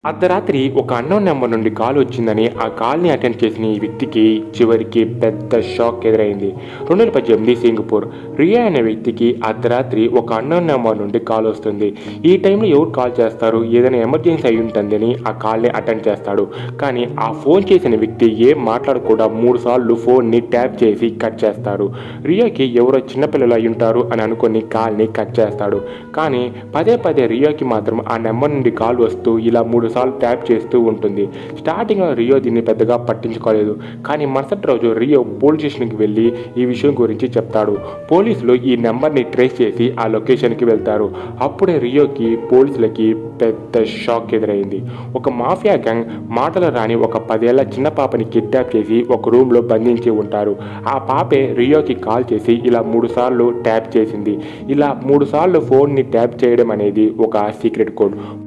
అర్ధరాత్రి ఒక unknown number నుండి కాల్ వచ్చిందని ఆ కాల్ని అటెండ్ చేసిన ఈ వ్యక్తికి చివరికి పెద్ద షాక్ ఎదురైంది రెండు వేల పద్దెనిమిది సింగపూర్ రియా అనే వ్యక్తికి అర్ధరాత్రి ఒక అన్నోన్ నెంబర్ నుండి కాల్ వస్తుంది ఈ టైంలో ఎవరు కాల్ చేస్తారు ఏదైనా ఎమర్జెన్సీ అయి ఉంటుందని ఆ కాల్ని అటెండ్ చేస్తాడు కానీ ఆ ఫోన్ చేసిన వ్యక్తి ఏం మాట్లాడకుండా మూడు సార్లు ఫోన్ని ట్యాప్ చేసి కట్ చేస్తాడు రియాకి ఎవరో చిన్నపిల్లలు అయి ఉంటారు అని అనుకుని కాల్ని కట్ చేస్తాడు కానీ పదే పదే రియాకి మాత్రం ఆ నెంబర్ నుండి కాల్ వస్తూ ఇలా మూడు సార్లు ట్యాప్ చేస్తూ ఉంటుంది స్టార్టింగ్లో రియో దీన్ని పెద్దగా పట్టించుకోలేదు కానీ మరుసటి రోజు రియో పోలీస్ స్టేషన్కి వెళ్ళి ఈ విషయం గురించి చెప్తాడు పోలీసులు ఈ నెంబర్ని ట్రేస్ చేసి ఆ లొకేషన్కి వెళ్తారు అప్పుడే రియోకి పోలీసులకి పెద్ద షాక్ ఎదురైంది ఒక మాఫియా గ్యాంగ్ మాటలు రాని ఒక పదేళ్ల చిన్న పాపని కిడ్నాప్ చేసి ఒక రూమ్లో బంధించి ఉంటారు ఆ పాపే రియోకి కాల్ చేసి ఇలా మూడు సార్లు ట్యాప్ చేసింది ఇలా మూడు సార్లు ఫోన్ని ట్యాప్ చేయడం అనేది ఒక సీక్రెట్ కోడ్